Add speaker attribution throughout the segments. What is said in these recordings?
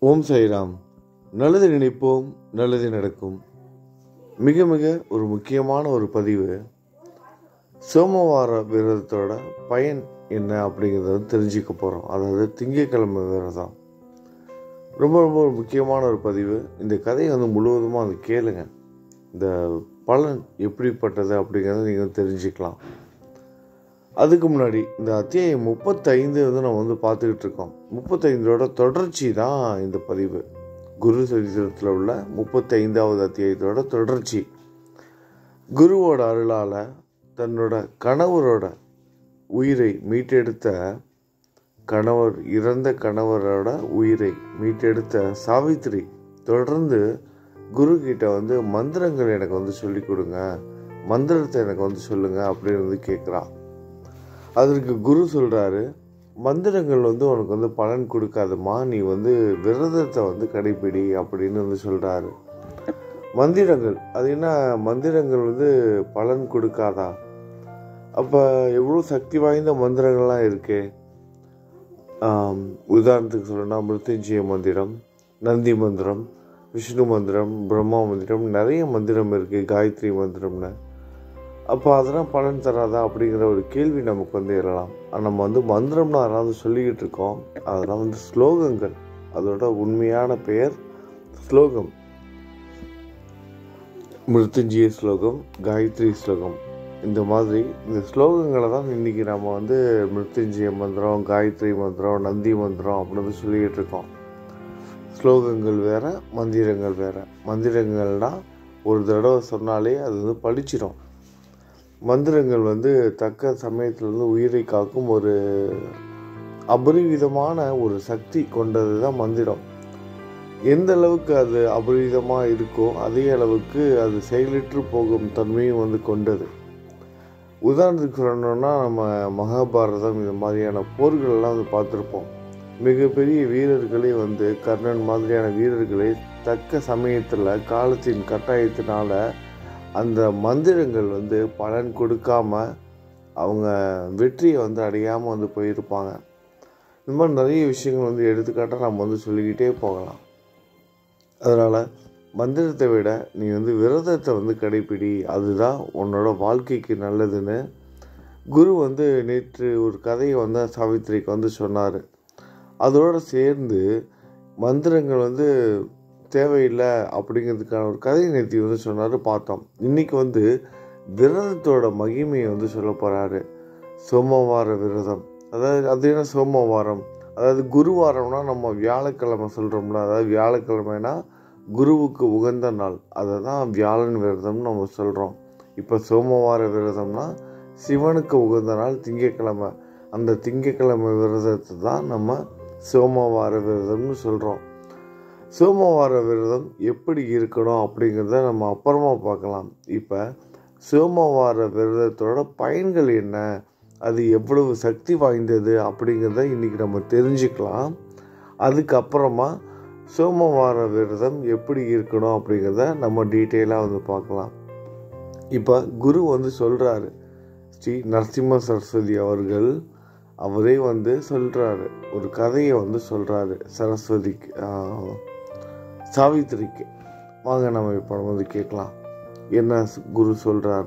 Speaker 1: ஓம் சாய்ராம் நல்லது நினைப்போம் நல்லது நடக்கும் மிக மிக ஒரு முக்கியமான ஒரு பதிவு சோமவார விரதத்தோட பயன் என்ன அப்படிங்கிறத வந்து தெரிஞ்சுக்க போகிறோம் அதாவது திங்கட்கிழமை விரதம் ரொம்ப ரொம்ப ஒரு முக்கியமான ஒரு பதிவு இந்த கதையை வந்து முழுவதுமாக வந்து கேளுங்க இந்த பலன் எப்படிப்பட்டது அப்படிங்கிறத நீங்கள் தெரிஞ்சுக்கலாம் அதுக்கு முன்னாடி இந்த அத்தியாயம் முப்பத்தைந்து வந்து நம்ம வந்து பார்த்துக்கிட்டு இருக்கோம் முப்பத்தைந்தோட தொடர்ச்சி தான் இந்த பதிவு குரு சரித்திரத்தில் உள்ள முப்பத்தைந்தாவது அத்தியாயத்தோட தொடர்ச்சி குருவோட அருளால் தன்னோட கணவரோட உயிரை மீட்டெடுத்த கணவர் இறந்த கணவரோட உயிரை மீட்டெடுத்த சாவித்திரி தொடர்ந்து குரு கிட்ட வந்து மந்திரங்கள் எனக்கு வந்து சொல்லி கொடுங்க மந்திரத்தை எனக்கு வந்து சொல்லுங்க அப்படின்னு வந்து கேட்குறா அதற்கு குரு சொல்கிறாரு மந்திரங்கள் வந்து உனக்கு வந்து பலன் கொடுக்காதம்மா நீ வந்து விரதத்தை வந்து கடைப்பிடி அப்படின்னு வந்து சொல்கிறாரு மந்திரங்கள் அது என்ன மந்திரங்கள் வந்து பலன் கொடுக்காதா அப்போ எவ்வளோ சக்தி வாய்ந்த மந்திரங்கள்லாம் இருக்கே ஆம், உதாரணத்துக்கு சொல்லணும்னா மிருத்யுஞ்சய மந்திரம் நந்தி மந்திரம் விஷ்ணு மந்திரம் பிரம்மா மந்திரம் நிறைய மந்திரம் இருக்குது காயத்ரி மந்திரம்னு அப்போ அதெல்லாம் பலன் தராதா அப்படிங்கிற ஒரு கேள்வி நமக்கு வந்து எழலாம் ஆனா, நம்ம வந்து மந்திரம்னு யாராவது சொல்லிக்கிட்டு இருக்கோம் அதெல்லாம் வந்து ஸ்லோகங்கள் அதோட உண்மையான பெயர் ஸ்லோகம் மிருத்யுஞ்சய ஸ்லோகம் காயத்ரி ஸ்லோகம் இந்த மாதிரி இந்த ஸ்லோகங்களை தான் இன்னைக்கு நம்ம வந்து மிருத்யுஞ்சய மந்திரம் காயத்ரி மந்திரம் நந்தி மந்திரம் அப்படின்னு சொல்லிக்கிட்டு இருக்கோம் ஸ்லோகங்கள் வேற மந்திரங்கள் வேற மந்திரங்கள்னா ஒரு தடவை சொன்னாலே அது வந்து பளிச்சிடும் மந்திரங்கள் வந்து தக்க சமயத்தில் வந்து உயிரை காக்கும் ஒரு அபரிவிதமான ஒரு சக்தி கொண்டது தான் மந்திரம் எந்த அளவுக்கு அது அபரிவிதமாக இருக்கோ அதே அளவுக்கு அது செயலற்று போகும் தன்மையும் வந்து கொண்டது உதாரணத்துக்கு சொல்லணும்னா நம்ம மகாபாரதம் இந்த மாதிரியான போர்கள்லாம் வந்து பார்த்துருப்போம் மிகப்பெரிய வீரர்களே வந்து கர்ணன் மாதிரியான வீரர்களே தக்க சமயத்தில் காலத்தின் கட்டாயத்தினால அந்த மந்திரங்கள் வந்து பலன் கொடுக்காம அவங்க வெற்றியை வந்து அடையாமல் வந்து போயிருப்பாங்க இந்த மாதிரி நிறைய விஷயங்கள் வந்து எடுத்துக்காட்டாக நம்ம வந்து சொல்லிக்கிட்டே போகலாம் அதனால் மந்திரத்தை விட நீ வந்து விரதத்தை வந்து கடைப்பிடி அதுதான் உன்னோட வாழ்க்கைக்கு நல்லதுன்னு குரு வந்து நேற்று ஒரு கதையை வந்து சாவித்திரிக்கு வந்து சொன்னார் அதோடு சேர்ந்து மந்திரங்கள் வந்து தேவையில்லை அப்படிங்கிறதுக்கான ஒரு கதை நேர்த்தி வந்து சொன்னார் பார்த்தோம் இன்னைக்கு வந்து விரதத்தோட மகிமையை வந்து சொல்ல போகிறாரு சோமவார விரதம் அதாவது அது என்ன சோமவாரம் அதாவது குருவாரம்னா நம்ம வியாழக்கிழமை சொல்கிறோம்ல அதாவது வியாழக்கிழமைனா குருவுக்கு உகந்த நாள் அதை தான் வியாழன் விரதம்னு நம்ம சொல்கிறோம் இப்போ சோமவார விரதம்னா சிவனுக்கு உகந்த நாள் திங்கக்கிழமை அந்த திங்கக்கிழமை விரதத்தை தான் நம்ம சோமவார விரதம்னு சொல்கிறோம் சோமவார விரதம் எப்படி இருக்கணும் அப்படிங்கிறத நம்ம அப்புறமா பார்க்கலாம் இப்போ சோமவார விரதத்தோட பயன்கள் என்ன அது எவ்வளவு சக்தி வாய்ந்தது அப்படிங்கிறத இன்றைக்கி நம்ம தெரிஞ்சுக்கலாம் அதுக்கப்புறமா சோமவார விரதம் எப்படி இருக்கணும் அப்படிங்கிறத நம்ம டீட்டெயிலாக வந்து பார்க்கலாம் இப்போ குரு வந்து சொல்கிறாரு ஸ்ரீ நரசிம்ம சரஸ்வதி அவர்கள் அவரே வந்து சொல்கிறாரு ஒரு கதையை வந்து சொல்கிறாரு சரஸ்வதிக்கு ஆஹ், சாவித்திரிக்கு வாங்க நம்ம இப்போ வந்து கேட்கலாம் என்ன குரு சொல்கிறார்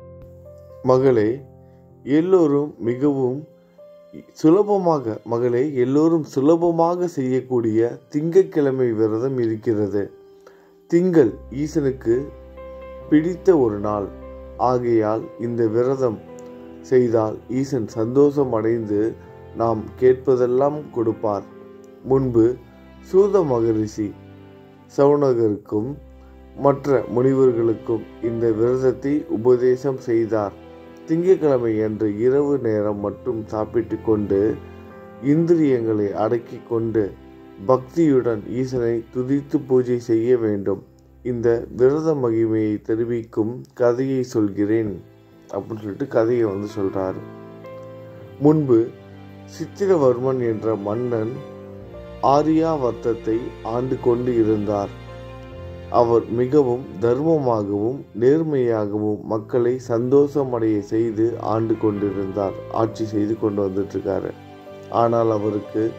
Speaker 1: மகளே எல்லோரும் மிகவும் சுலபமாக மகளே எல்லோரும் சுலபமாக செய்யக்கூடிய திங்கட்கிழமை விரதம் இருக்கிறது திங்கள் ஈசனுக்கு பிடித்த ஒரு நாள் ஆகையால் இந்த விரதம் செய்தால் ஈசன் சந்தோஷம் அடைந்து நாம் கேட்பதெல்லாம் கொடுப்பார் முன்பு சூத மகரிஷி சவுனகருக்கும் மற்ற முனிவர்களுக்கும் இந்த விரதத்தை உபதேசம் செய்தார் திங்கட்கிழமை அன்று இரவு நேரம் மட்டும் சாப்பிட்டு கொண்டு இந்திரியங்களை அடக்கி கொண்டு பக்தியுடன் ஈசனை துதித்து பூஜை செய்ய வேண்டும் இந்த விரத மகிமையை தெரிவிக்கும் கதையை சொல்கிறேன் அப்படின்னு சொல்லிட்டு கதையை வந்து சொல்றாரு முன்பு சித்திரவர்மன் என்ற மன்னன் ஆரியாவர்த்தத்தை ஆண்டு கொண்டு இருந்தார் அவர் மிகவும் தர்மமாகவும் நேர்மையாகவும் மக்களை சந்தோஷமடைய செய்து ஆண்டு கொண்டிருந்தார் ஆட்சி செய்து கொண்டு வந்துட்டு இருக்காரு ஆனால் அவருக்கு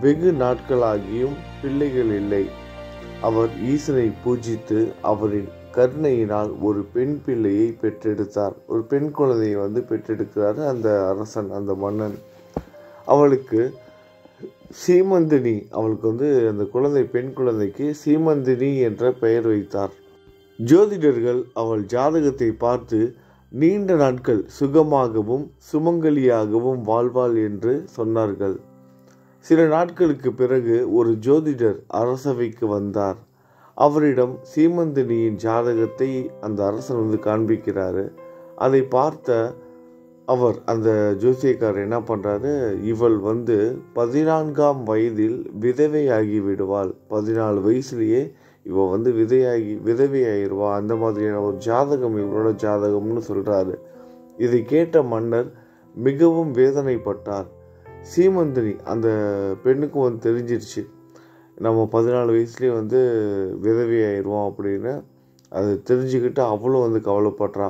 Speaker 1: வெகு நாட்களாகியும் பிள்ளைகள் இல்லை அவர் ஈசனை பூஜித்து அவரின் கருணையினால் ஒரு பெண் பிள்ளையை பெற்றெடுத்தார் ஒரு பெண் குழந்தையை வந்து பெற்றெடுக்கிறார் அந்த அரசன் அந்த மன்னன் அவளுக்கு சீமந்தினி அவளுக்கு வந்து அந்த குழந்தை பெண் குழந்தைக்கு சீமந்தினி என்ற பெயர் வைத்தார் ஜோதிடர்கள் அவள் ஜாதகத்தை பார்த்து நீண்ட நாட்கள் சுகமாகவும் சுமங்கலியாகவும் வாழ்வாள் என்று சொன்னார்கள் சில நாட்களுக்கு பிறகு ஒரு ஜோதிடர் அரசவைக்கு வந்தார் அவரிடம் சீமந்தினியின் ஜாதகத்தை அந்த அரசன் வந்து காண்பிக்கிறாரு அதை பார்த்த அவர் அந்த ஜோசியக்காரர் என்ன பண்ணுறாரு இவள் வந்து பதினான்காம் வயதில் விதவையாகி விடுவாள் பதினாலு வயசுலேயே இவள் வந்து விதையாகி விதவையாயிருவா அந்த மாதிரியான ஒரு ஜாதகம் இவளோட ஜாதகம்னு சொல்கிறாரு இதை கேட்ட மன்னர் மிகவும் வேதனைப்பட்டார் சீமந்தினி அந்த பெண்ணுக்கு வந்து தெரிஞ்சிருச்சு நம்ம பதினாலு வயசுலேயே வந்து விதவி ஆயிடுவோம் அப்படின்னு அது தெரிஞ்சுக்கிட்டு அவளும் வந்து கவலைப்படுறா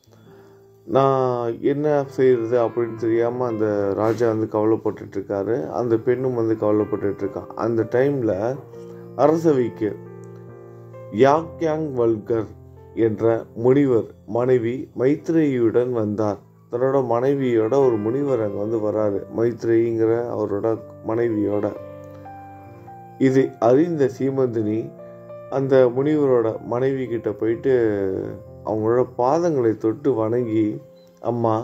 Speaker 1: நான் என்ன செய்கிறது அப்படின்னு தெரியாமல் அந்த ராஜா வந்து கவலைப்பட்டுட்ருக்காரு அந்த பெண்ணும் வந்து கவலைப்பட்டுட்ருக்கான் அந்த டைமில் அரசவைக்கு யாக்யாங் வல்கர் என்ற முனிவர் மனைவி மைத்ரேயியுடன் வந்தார் தன்னோட மனைவியோட ஒரு முனிவர் அங்கே வந்து வராரு மைத்ரேயிங்கிற அவரோட மனைவியோட இது அறிந்த சீமந்தினி அந்த முனிவரோட மனைவி கிட்ட போயிட்டு அவங்களோட பாதங்களை தொட்டு வணங்கி அம்மா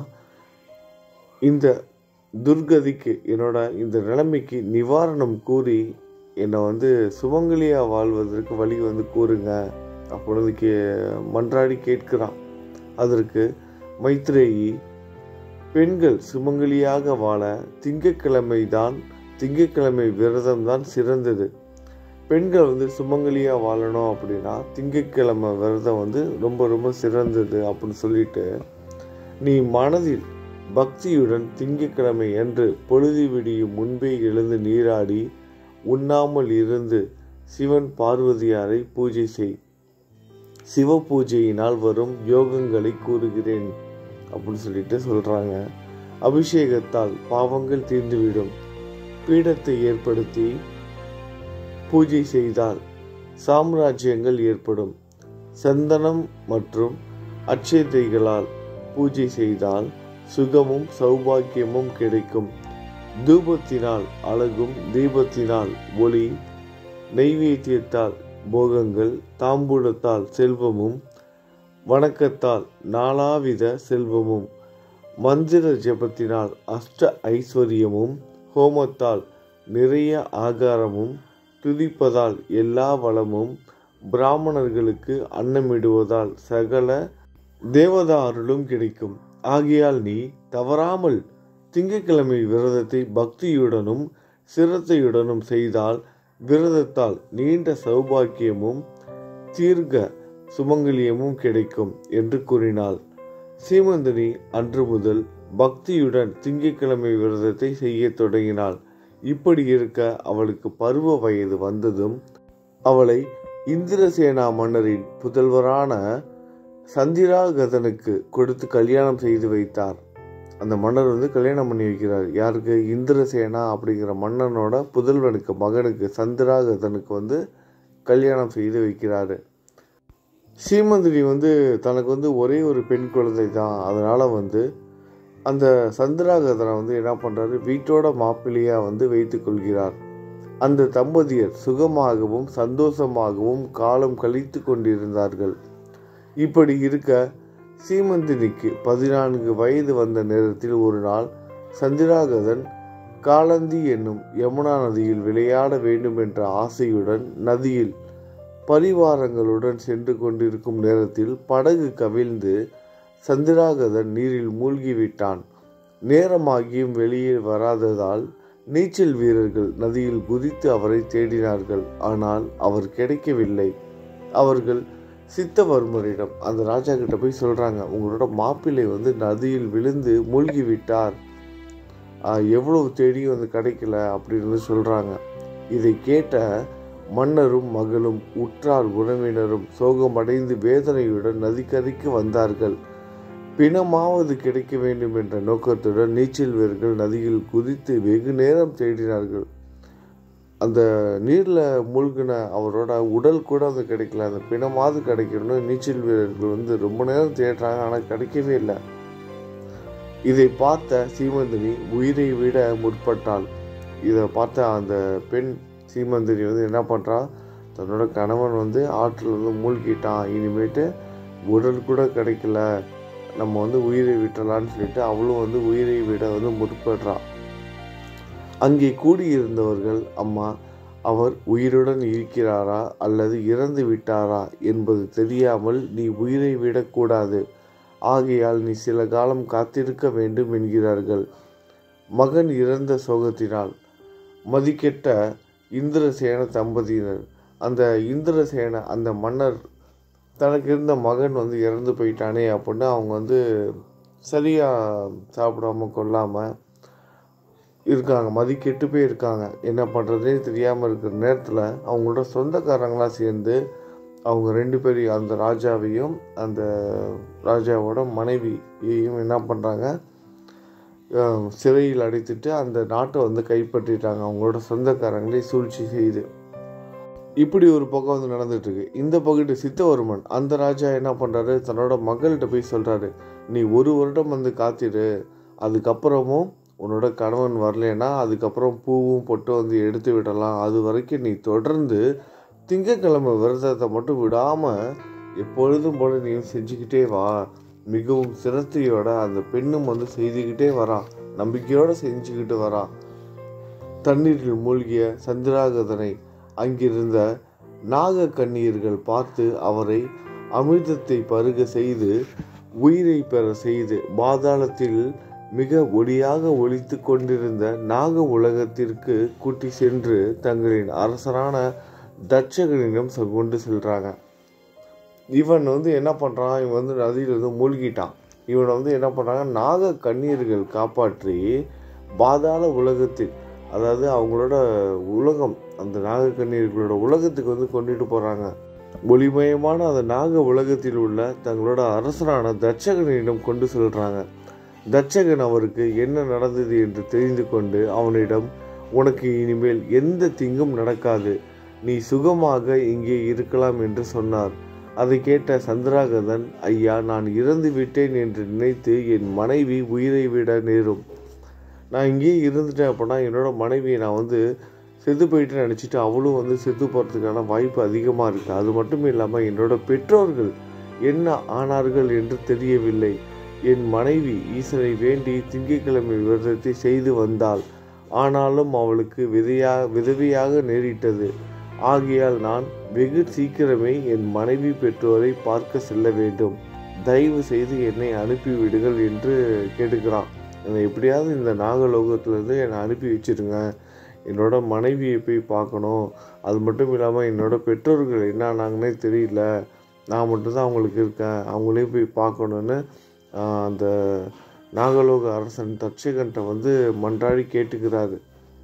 Speaker 1: இந்த துர்கதிக்கு என்னோட இந்த நிலைமைக்கு நிவாரணம் கூறி என்னை வந்து சுமங்கலியாக வாழ்வதற்கு வழி வந்து கூறுங்க அப்படின்னு கே மன்றாடி கேட்கிறான் அதற்கு மைத்ரேயி பெண்கள் சுமங்கலியாக வாழ திங்கக்கிழமை தான் திங்கக்கிழமை விரதம் தான் சிறந்தது பெண்கள் வந்து சுமங்கலியாக வாழணும் அப்படின்னா திங்கக்கிழமை விரதம் வந்து ரொம்ப ரொம்ப சிறந்தது அப்படின்னு சொல்லிட்டு நீ மனதில் பக்தியுடன் திங்கக்கிழமை என்று பொழுது விடியும் முன்பே எழுந்து நீராடி உண்ணாமல் இருந்து சிவன் பார்வதியாரை பூஜை செய் சிவ பூஜையினால் வரும் யோகங்களை கூறுகிறேன் அப்படின்னு சொல்லிட்டு சொல்கிறாங்க அபிஷேகத்தால் பாவங்கள் தீர்ந்துவிடும் பீடத்தை ஏற்படுத்தி பூஜை செய்தால் சாம்ராஜ்யங்கள் ஏற்படும் சந்தனம் மற்றும் அச்சேதைகளால் பூஜை செய்தால் சுகமும் சௌபாக்கியமும் கிடைக்கும் தூபத்தினால் அழகும் தீபத்தினால் ஒளி நெய்வேத்தியத்தால் போகங்கள் தாம்பூலத்தால் செல்வமும் வணக்கத்தால் நாலாவித செல்வமும் மந்திர ஜபத்தினால் அஷ்ட ஐஸ்வர்யமும் ஹோமத்தால் நிறைய ஆகாரமும் துதிப்பதால் எல்லா வளமும் பிராமணர்களுக்கு அன்னமிடுவதால் சகல தேவதா அருளும் கிடைக்கும் ஆகையால் நீ தவறாமல் திங்கட்கிழமை விரதத்தை பக்தியுடனும் சிரத்தையுடனும் செய்தால் விரதத்தால் நீண்ட சௌபாக்கியமும் தீர்க்க சுமங்கலியமும் கிடைக்கும் என்று கூறினாள் சீமந்தினி அன்று முதல் பக்தியுடன் திங்கட்கிழமை விரதத்தை செய்ய தொடங்கினாள் இப்படி இருக்க அவளுக்கு பருவ வயது வந்ததும் அவளை இந்திரசேனா மன்னரின் புதல்வரான சந்திராகதனுக்கு கொடுத்து கல்யாணம் செய்து வைத்தார் அந்த மன்னர் வந்து கல்யாணம் பண்ணி வைக்கிறார் யாருக்கு இந்திரசேனா அப்படிங்கிற மன்னனோட புதல்வனுக்கு மகனுக்கு சந்திராகதனுக்கு வந்து கல்யாணம் செய்து வைக்கிறாரு சீமந்திரி வந்து தனக்கு வந்து ஒரே ஒரு பெண் குழந்தை தான் அதனால் வந்து அந்த சந்திராகதனை வந்து என்ன பண்ணுறாரு வீட்டோட மாப்பிள்ளையாக வந்து வைத்து கொள்கிறார் அந்த தம்பதியர் சுகமாகவும் சந்தோஷமாகவும் காலம் கழித்து கொண்டிருந்தார்கள் இப்படி இருக்க சீமந்தினிக்கு பதினான்கு வயது வந்த நேரத்தில் ஒரு நாள் சந்திராகதன் காலந்தி என்னும் யமுனா நதியில் விளையாட வேண்டும் என்ற ஆசையுடன் நதியில் பரிவாரங்களுடன் சென்று கொண்டிருக்கும் நேரத்தில் படகு கவிழ்ந்து சந்திராகதன் நீரில் மூழ்கிவிட்டான் நேரமாகியும் வெளியே வராததால் நீச்சல் வீரர்கள் நதியில் குதித்து அவரை தேடினார்கள் ஆனால் அவர் கிடைக்கவில்லை அவர்கள் சித்தவர்மரிடம் அந்த ராஜா கிட்ட போய் சொல்றாங்க உங்களோட மாப்பிள்ளை வந்து நதியில் விழுந்து மூழ்கி விட்டார் ஆஹ், எவ்வளவு தேடியும் வந்து கிடைக்கல அப்படின்னு சொல்றாங்க இதை கேட்ட மன்னரும் மகளும் உற்றார் உறவினரும் சோகமடைந்து வேதனையுடன் நதிக்கரைக்கு வந்தார்கள் பிணமாவது கிடைக்க வேண்டும் என்ற நோக்கத்துடன் நீச்சல் வீரர்கள் நதியில் குதித்து வெகு நேரம் தேடினார்கள் அந்த நீரில் மூழ்கின அவரோட உடல் கூட அது கிடைக்கல அந்த பிணமாவது கிடைக்கணும்னு நீச்சல் வீரர்கள் வந்து ரொம்ப நேரம் தேடுறாங்க ஆனால் கிடைக்கவே இல்லை இதை பார்த்த சீமந்தினி உயிரை விட முற்பட்டாள் இதை பார்த்த அந்த பெண் சீமந்தினி வந்து என்ன பண்ணுறா தன்னோட கணவன் வந்து ஆற்றில் வந்து மூழ்கிட்டான் இனிமேட்டு உடல் கூட கிடைக்கல நம்ம வந்து உயிரை விட்டலான்னு சொல்லிட்டு அவளும் வந்து உயிரை விட வந்து முற்படுறா அங்கே கூடியிருந்தவர்கள் அம்மா அவர் உயிருடன் இருக்கிறாரா அல்லது இறந்து விட்டாரா என்பது தெரியாமல் நீ உயிரை விடக்கூடாது ஆகையால் நீ சில காலம் காத்திருக்க வேண்டும் என்கிறார்கள் மகன் இறந்த சோகத்தினால் மதிக்கெட்ட இந்திரசேன தம்பதியினர் அந்த இந்திரசேன அந்த மன்னர் தனக்கு இருந்த மகன் வந்து இறந்து போயிட்டானே அப்படின்னு அவங்க வந்து சரியாக சாப்பிடாம கொள்ளாமல் இருக்காங்க மதிக்கெட்டு போய் இருக்காங்க என்ன பண்ணுறதே தெரியாமல் இருக்கிற நேரத்தில் அவங்களோட சொந்தக்காரங்களாம் சேர்ந்து அவங்க ரெண்டு பேரையும் அந்த ராஜாவையும் அந்த ராஜாவோட மனைவியையும் என்ன பண்ணுறாங்க சிறையில் அடைத்துட்டு அந்த நாட்டை வந்து கைப்பற்றிட்டாங்க அவங்களோட சொந்தக்காரங்களே சூழ்ச்சி செய்து இப்படி ஒரு பக்கம் வந்து நடந்துட்டு இருக்கு இந்த பகுதி சித்தவர்மன் அந்த ராஜா என்ன பண்ணுறாரு தன்னோட மகள்கிட்ட போய் சொல்கிறாரு நீ ஒரு வருடம் வந்து காத்திரு அதுக்கப்புறமும் உன்னோட கணவன் வரலன்னா அதுக்கப்புறம் பூவும் பொட்டும் வந்து எடுத்து விடலாம் அது வரைக்கும் நீ தொடர்ந்து திங்கக்கிழமை விரதத்தை மட்டும் விடாமல் எப்பொழுதும் போல நீ செஞ்சுக்கிட்டே வா மிகவும் சிரத்தையோட அந்த பெண்ணும் வந்து செய்துக்கிட்டே வரான் நம்பிக்கையோடு செஞ்சுக்கிட்டு வரான் தண்ணீரில் மூழ்கிய சந்திராகதனை அங்கிருந்த நாக கண்ணீர்கள் பார்த்து அவரை அமிர்தத்தை பருக செய்து உயிரை பெற செய்து பாதாளத்தில் மிக ஒளியாக ஒழித்து கொண்டிருந்த நாக உலகத்திற்கு கூட்டி சென்று தங்களின் அரசரான தட்சகனிடம் கொண்டு செல்றாங்க இவன் வந்து என்ன பண்ணுறான் இவன் வந்து நதியில் வந்து மூழ்கிட்டான் இவனை வந்து என்ன பண்ணுறாங்க நாக கண்ணீர்கள் காப்பாற்றி பாதாள உலகத்தில் அதாவது அவங்களோட உலகம் அந்த நாக கண்ணீர்களோட உலகத்துக்கு வந்து கொண்டுட்டு போகிறாங்க ஒளிமயமான அந்த நாக உலகத்தில் உள்ள தங்களோட அரசரான தட்சகனிடம் கொண்டு செல்றாங்க தட்சகன் அவருக்கு என்ன நடந்தது என்று தெரிந்து கொண்டு அவனிடம் உனக்கு இனிமேல் எந்த தீங்கும் நடக்காது நீ சுகமாக இங்கே இருக்கலாம் என்று சொன்னார் அதை கேட்ட சந்திராகதன் ஐயா நான் இறந்து விட்டேன் என்று நினைத்து என் மனைவி உயிரை விட நேரும் நான் இங்கேயே இருந்துட்டேன் அப்படின்னா என்னோட மனைவியை நான் வந்து செத்து போயிட்டு நினச்சிட்டு அவளும் வந்து செத்து போகிறதுக்கான வாய்ப்பு அதிகமாக இருக்குது அது மட்டும் இல்லாமல் என்னோட பெற்றோர்கள் என்ன ஆனார்கள் என்று தெரியவில்லை என் மனைவி ஈசனை வேண்டி திங்கட்கிழமை விரதத்தை செய்து வந்தாள் ஆனாலும் அவளுக்கு விதையா விதவியாக நேரிட்டது ஆகையால் நான் வெகு சீக்கிரமே என் மனைவி பெற்றோரை பார்க்க செல்ல வேண்டும் தயவு செய்து என்னை அனுப்பிவிடுங்கள் என்று கேட்டுக்கிறான் என்னை எப்படியாவது இந்த நாகலோகத்திலேருந்து என்னை அனுப்பி வச்சிருங்க என்னோட மனைவியை போய் பார்க்கணும் அது மட்டும் இல்லாமல் என்னோட பெற்றோர்கள் என்ன ஆனாங்கன்னே தெரியல நான் மட்டும்தான் அவங்களுக்கு இருக்கேன் அவங்களையும் போய் பார்க்கணுன்னு அந்த நாகலோக அரசன் தட்சகன்ட்ட வந்து மன்றாடி கேட்டுக்கிறாரு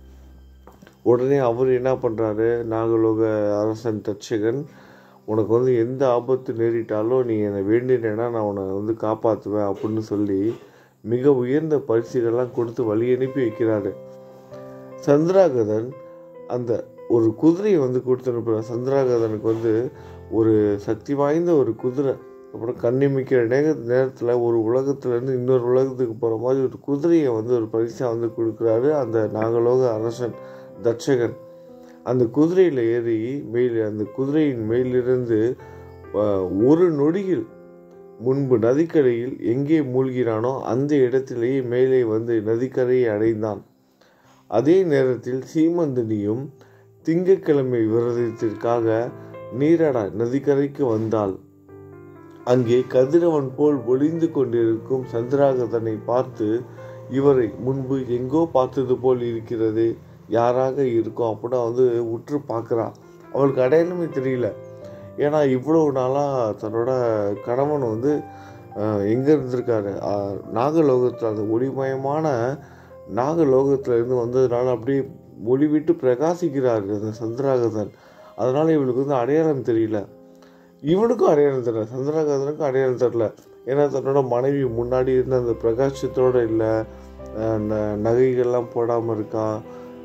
Speaker 1: உடனே அவர் என்ன பண்ணுறாரு நாகலோக அரசன் தட்சகன் உனக்கு வந்து எந்த ஆபத்து நேரிட்டாலும் நீ என்னை வேண்டினேன்னா நான் உன்னை வந்து காப்பாற்றுவேன் அப்படின்னு சொல்லி மிக உயர்ந்த பரிசுகள்லாம் கொடுத்து வழி அனுப்பி வைக்கிறாரு சந்திராகதன் அந்த ஒரு குதிரையை வந்து கொடுத்து அனுப்புகிறார் சந்திராகதனுக்கு வந்து ஒரு சக்தி வாய்ந்த ஒரு குதிரை அப்புறம் கண்ணிமிக்கிற நேர நேரத்தில் ஒரு உலகத்துலேருந்து இன்னொரு உலகத்துக்கு போகிற மாதிரி ஒரு குதிரையை வந்து ஒரு பரிசாக வந்து கொடுக்குறாரு அந்த நாகலோக அரசன் தட்சகன் அந்த குதிரையில் ஏறி மேல் அந்த குதிரையின் மேலிருந்து ஒரு நொடியில் முன்பு நதிக்கரையில் எங்கே மூழ்கினானோ அந்த இடத்திலேயே மேலே வந்து நதிக்கரையை அடைந்தான் அதே நேரத்தில் சீமந்தினியும் திங்கட்கிழமை விரதத்திற்காக நீராட நதிக்கரைக்கு வந்தாள் அங்கே கதிரவன் போல் ஒளிந்து கொண்டிருக்கும் சந்திராகதனை பார்த்து இவரை முன்பு எங்கோ பார்த்தது போல் இருக்கிறது யாராக இருக்கும் அப்படின்னா வந்து உற்று பார்க்குறா அவளுக்கு அடையாளமே தெரியல ஏன்னா இவ்வளோ நாளாக தன்னோட கணவன் வந்து எங்கே இருந்திருக்காரு நாகலோகத்தில் அந்த ஒளிமயமான நாகலோகத்தில் இருந்து வந்ததுனால அப்படியே ஒளி விட்டு பிரகாசிக்கிறார் அந்த சந்திராகதன் அதனால் இவளுக்கு வந்து அடையாளம் தெரியல இவனுக்கும் அடையாளம் தெரியல சந்திராகதனுக்கும் அடையாளம் தெரியல ஏன்னா தன்னோட மனைவி முன்னாடி இருந்த அந்த பிரகாசத்தோடு இல்லை நகைகள்லாம் போடாமல் இருக்கா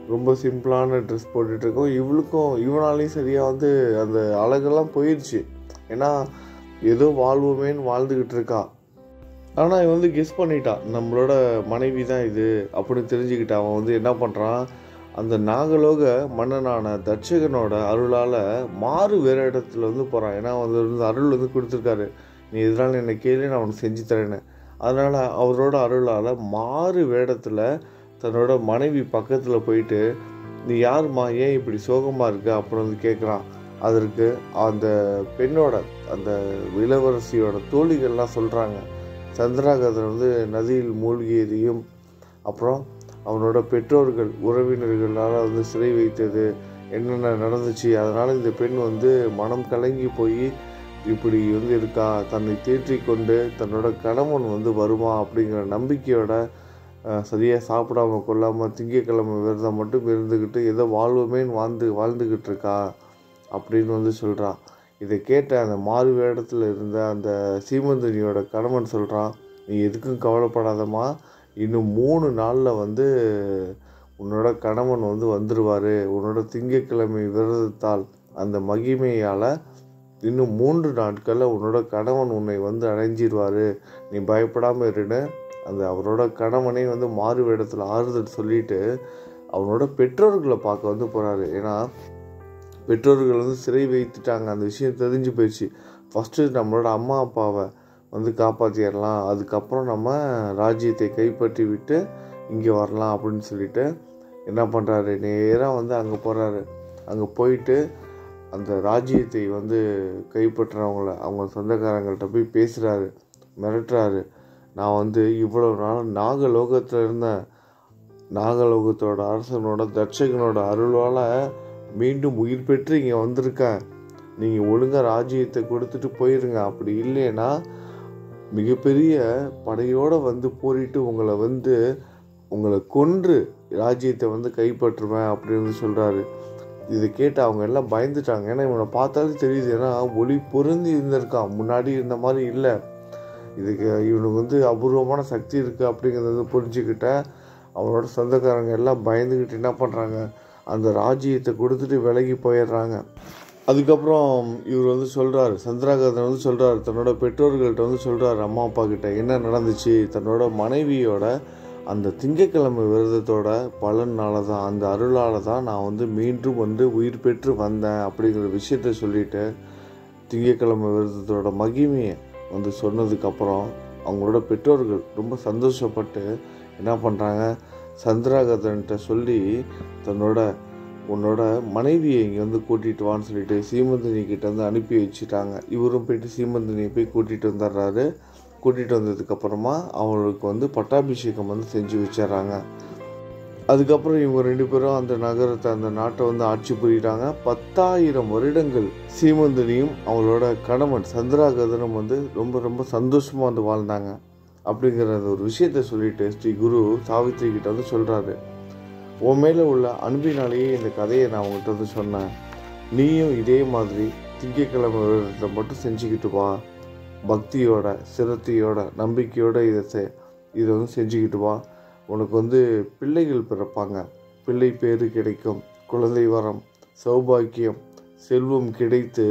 Speaker 1: ரொம்ப சிம்பிளான ட்ரெஸ் போட்டுட்ருக்கோம் இவளுக்கும் இவனாலையும் சரியாக வந்து அந்த அழகெல்லாம் போயிடுச்சு ஏன்னா ஏதோ வாழ்வோமேன்னு வாழ்ந்துக்கிட்டு இருக்கா ஆனால் இவன் வந்து கெஸ் பண்ணிட்டான் நம்மளோட மனைவி தான் இது அப்படின்னு தெரிஞ்சுக்கிட்டான் அவன் வந்து என்ன பண்ணுறான் அந்த நாகலோக மன்னனான தட்சகனோட அருளால் மாறு வேறு இடத்துல வந்து போகிறான் ஏன்னா வந்து வந்து அருள் வந்து கொடுத்துருக்காரு நீ இதனால் என்னை கேளு நான் உனக்கு செஞ்சு தரேன்னு அதனால் அவரோட அருளால் மாறு வேடத்தில் தன்னோட மனைவி பக்கத்தில் போயிட்டு நீ யாரும்மா ஏன் இப்படி சோகமாக இருக்க அப்படின்னு வந்து கேட்குறான் அதற்கு அந்த பெண்ணோட அந்த இளவரசியோட தோழிகள்லாம் சொல்கிறாங்க சந்திராகதன் வந்து நதியில் மூழ்கியதையும் அப்புறம் அவனோட பெற்றோர்கள் உறவினர்களால் வந்து சிறை வைத்தது என்னென்ன நடந்துச்சு அதனால் இந்த பெண் வந்து மனம் கலங்கி போய் இப்படி வந்து இருக்கா தன்னை தேற்றிக் கொண்டு தன்னோட கணவன் வந்து வருமா அப்படிங்கிற நம்பிக்கையோட சரியாக சாப்பிடாம கொள்ளாமல் திங்கக்கிழமை விரதம் மட்டும் இருந்துக்கிட்டு ஏதோ வாழ்வுமேன்னு வாழ்ந்து வாழ்ந்துக்கிட்டு இருக்கா அப்படின்னு வந்து சொல்கிறான் இதை கேட்ட அந்த மாறு வேடத்தில் இருந்த அந்த சீமந்தனியோட கணவன் சொல்கிறான் நீ எதுக்கும் கவலைப்படாதம்மா இன்னும் மூணு நாளில் வந்து உன்னோட கணவன் வந்து வந்துடுவார் உன்னோட திங்கக்கிழமை விரதத்தால் அந்த மகிமையால் இன்னும் மூன்று நாட்களில் உன்னோட கணவன் உன்னை வந்து அடைஞ்சிடுவார் நீ பயப்படாமல் இருன்னு அந்த அவரோட கணவனே வந்து மாறு வேடத்தில் ஆறுதல் சொல்லிட்டு அவனோட பெற்றோர்களை பார்க்க வந்து போகிறாரு ஏன்னா பெற்றோர்கள் வந்து சிறை வைத்துட்டாங்க அந்த விஷயம் தெரிஞ்சு போயிடுச்சு ஃபஸ்ட்டு நம்மளோட அம்மா அப்பாவை வந்து காப்பாற்றிடலாம் அதுக்கப்புறம் நம்ம ராஜ்யத்தை கைப்பற்றி விட்டு இங்கே வரலாம் அப்படின்னு சொல்லிட்டு என்ன பண்ணுறாரு நேராக வந்து அங்கே போகிறாரு அங்கே போயிட்டு அந்த ராஜ்யத்தை வந்து கைப்பற்றுறவங்கள அவங்க சொந்தக்காரங்கள்ட்ட போய் பேசுகிறாரு மிரட்டுறாரு நான் வந்து இவ்வளோ நாள் நாகலோகத்தில் இருந்தேன் நாகலோகத்தோட அரசனோட தட்சகனோட அருளால் மீண்டும் உயிர் பெற்று இங்கே வந்திருக்கேன் நீங்கள் ஒழுங்காக ராஜ்யத்தை கொடுத்துட்டு போயிருங்க அப்படி இல்லைன்னா மிகப்பெரிய படையோடு வந்து போரிட்டு உங்களை வந்து உங்களை கொன்று ராஜ்யத்தை வந்து கைப்பற்றுவேன் அப்படின்னு சொல்கிறாரு இதை கேட்டு அவங்க எல்லாம் பயந்துட்டாங்க ஏன்னா இவனை பார்த்தாலே தெரியுது ஏன்னா ஒளி பொருந்தி இருந்திருக்கான் முன்னாடி இருந்த மாதிரி இல்லை இதுக்கு இவனுக்கு வந்து அபூர்வமான சக்தி இருக்குது அப்படிங்கிறத வந்து புரிஞ்சுக்கிட்ட அவனோட சொந்தக்காரங்க எல்லாம் பயந்துக்கிட்டு என்ன பண்ணுறாங்க அந்த ராஜ்யத்தை கொடுத்துட்டு விலகி போயிடுறாங்க அதுக்கப்புறம் இவர் வந்து சொல்கிறாரு சந்திராகதன் வந்து சொல்கிறாரு தன்னோட பெற்றோர்கள்ட்ட வந்து சொல்கிறாரு அம்மா அப்பா கிட்ட என்ன நடந்துச்சு தன்னோட மனைவியோட அந்த திங்கக்கிழமை விரதத்தோட பலனால தான் அந்த அருளால் தான் நான் வந்து மீண்டும் வந்து உயிர் பெற்று வந்தேன் அப்படிங்கிற விஷயத்த சொல்லிட்டு திங்கக்கிழமை விரதத்தோட மகிமையை வந்து சொன்னதுக்கப்புறம் அவங்களோட பெற்றோர்கள் ரொம்ப சந்தோஷப்பட்டு என்ன பண்ணுறாங்க சந்திராகதன்கிட்ட சொல்லி தன்னோட உன்னோட மனைவியை இங்கே வந்து கூட்டிகிட்டு வான்னு சொல்லிட்டு சீமந்தினி கிட்ட வந்து அனுப்பி வச்சுட்டாங்க இவரும் போயிட்டு சீமந்தினியை போய் கூட்டிகிட்டு வந்துடுறாரு கூட்டிகிட்டு வந்ததுக்கப்புறமா அவங்களுக்கு வந்து பட்டாபிஷேகம் வந்து செஞ்சு வச்சிடுறாங்க அதுக்கப்புறம் இவங்க ரெண்டு பேரும் அந்த நகரத்தை அந்த நாட்டை வந்து ஆட்சி புரியிறாங்க பத்தாயிரம் வருடங்கள் சீமந்தினியும் அவங்களோட கணவன் சந்திராகதனும் வந்து ரொம்ப ரொம்ப சந்தோஷமாக வந்து வாழ்ந்தாங்க அப்படிங்கிற அந்த ஒரு விஷயத்த சொல்லிட்டு ஸ்ரீ குரு சாவித்ரி கிட்ட வந்து சொல்கிறாரு உன் மேலே உள்ள அன்பினாலேயே இந்த கதையை நான் உங்கள்கிட்ட வந்து சொன்னேன் நீயும் இதே மாதிரி திங்கக்கிழமை விரதத்தை மட்டும் செஞ்சுக்கிட்டு வா பக்தியோட சிரத்தையோட நம்பிக்கையோட இதை செ இதை வந்து செஞ்சுக்கிட்டு வா உனக்கு வந்து பிள்ளைகள் பிறப்பாங்க பிள்ளை பேரு கிடைக்கும் குழந்தை வரம் சௌபாக்கியம் செல்வம் கிடைத்து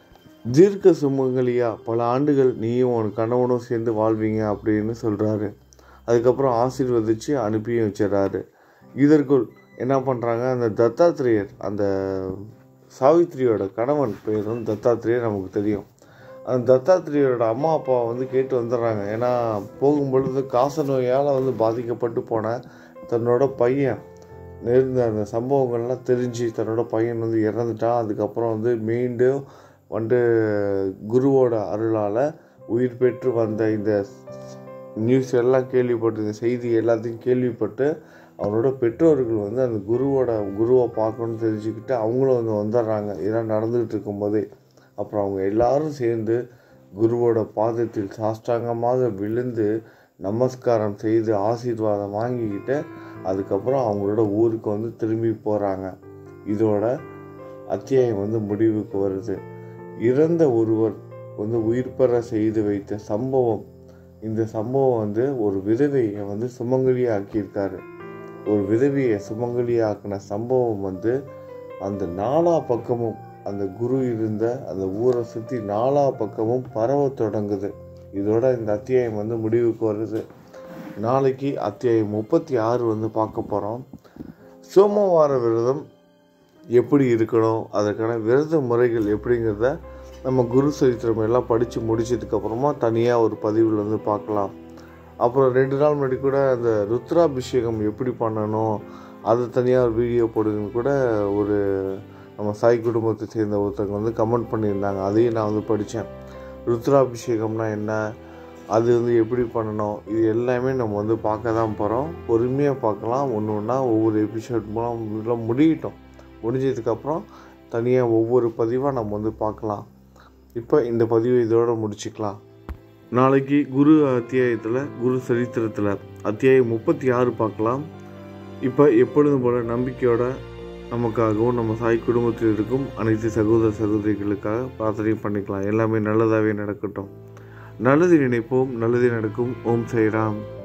Speaker 1: தீர்க்க சுமங்கலியா பல ஆண்டுகள் நீயும் உன் கணவனும் சேர்ந்து வாழ்வீங்க அப்படின்னு சொல்கிறாரு அதுக்கப்புறம் ஆசீர்வதித்து அனுப்பியும் வச்சிடறாரு இதற்குள் என்ன பண்ணுறாங்க அந்த தத்தாத்திரேயர் அந்த சாவித்திரியோட கணவன் பேர் வந்து தத்தாத்திரேயர் நமக்கு தெரியும் அந்த தத்தாத்திரேயரோட அம்மா அப்பா வந்து கேட்டு வந்துடுறாங்க ஏன்னா போகும்பொழுது காச நோயால் வந்து பாதிக்கப்பட்டு போன தன்னோட பையன் நேர்ந்த அந்த சம்பவங்கள்லாம் தெரிஞ்சு தன்னோட பையன் வந்து இறந்துட்டான் அதுக்கப்புறம் வந்து மீண்டும் வந்து குருவோட அருளால் உயிர் பெற்று வந்த இந்த நியூஸ் எல்லாம் கேள்விப்பட்டு இந்த செய்தி எல்லாத்தையும் கேள்விப்பட்டு அவனோட பெற்றோர்கள் வந்து அந்த குருவோட குருவை பார்க்கணும்னு தெரிஞ்சுக்கிட்டு அவங்களும் வந்து வந்துடுறாங்க இதெல்லாம் நடந்துகிட்டு இருக்கும்போதே அப்புறம் அவங்க எல்லாரும் சேர்ந்து குருவோட பாதத்தில் சாஷ்டாங்கமாக விழுந்து நமஸ்காரம் செய்து ஆசீர்வாதம் வாங்கிக்கிட்டு அதுக்கப்புறம் அவங்களோட ஊருக்கு வந்து திரும்பி போகிறாங்க இதோட அத்தியாயம் வந்து முடிவுக்கு வருது இறந்த ஒருவர் வந்து உயிர் பெற செய்து வைத்த சம்பவம் இந்த சம்பவம் வந்து ஒரு விதவையை வந்து சுமங்கலியாக ஆக்கியிருக்காரு ஒரு விதவியை சுமங்கலியாக்கின சம்பவம் வந்து அந்த நாலா பக்கமும் அந்த குரு இருந்த அந்த ஊரை சுற்றி நாலா பக்கமும் பரவ தொடங்குது இதோட இந்த அத்தியாயம் வந்து முடிவுக்கு வருது நாளைக்கு அத்தியாயம் முப்பத்தி ஆறு வந்து பார்க்க போகிறோம் சோமவார விரதம் எப்படி இருக்கணும் அதற்கான விரத முறைகள் எப்படிங்கிறத நம்ம குரு சரித்திரம் எல்லாம் படித்து முடிச்சதுக்கப்புறமா தனியாக ஒரு பதிவில் வந்து பார்க்கலாம் அப்புறம் ரெண்டு நாள் முன்னாடி கூட அந்த ருத்ராபிஷேகம் எப்படி பண்ணணும் அது தனியாக ஒரு வீடியோ போடுங்கன்னு கூட ஒரு நம்ம சாய் குடும்பத்தை சேர்ந்த ஒருத்தவங்க வந்து கமெண்ட் பண்ணியிருந்தாங்க அதையும் நான் வந்து படித்தேன் ருத்ராபிஷேகம்னா என்ன அது வந்து எப்படி பண்ணணும் இது எல்லாமே நம்ம வந்து பார்க்க தான் போகிறோம் பொறுமையாக பார்க்கலாம் ஒன்று ஒன்றா ஒவ்வொரு எபிசோட் மூலம் இதெல்லாம் முடியட்டும் முடிஞ்சதுக்கப்புறம் தனியாக ஒவ்வொரு பதிவாக நம்ம வந்து பார்க்கலாம் இப்போ இந்த பதிவை இதோட முடிச்சுக்கலாம் நாளைக்கு குரு அத்தியாயத்தில் குரு சரித்திரத்தில் அத்தியாயம் முப்பத்தி ஆறு பார்க்கலாம் இப்போ எப்பொழுதும் போல நம்பிக்கையோட நமக்காகவும் நம்ம சாய் குடும்பத்தில் இருக்கும் அனைத்து சகோதர சகோதரிகளுக்காக பிரார்த்தனை பண்ணிக்கலாம் எல்லாமே நல்லதாகவே நடக்கட்டும் நல்லது நினைப்போம் நல்லது நடக்கும் ஓம் சாய்ராம்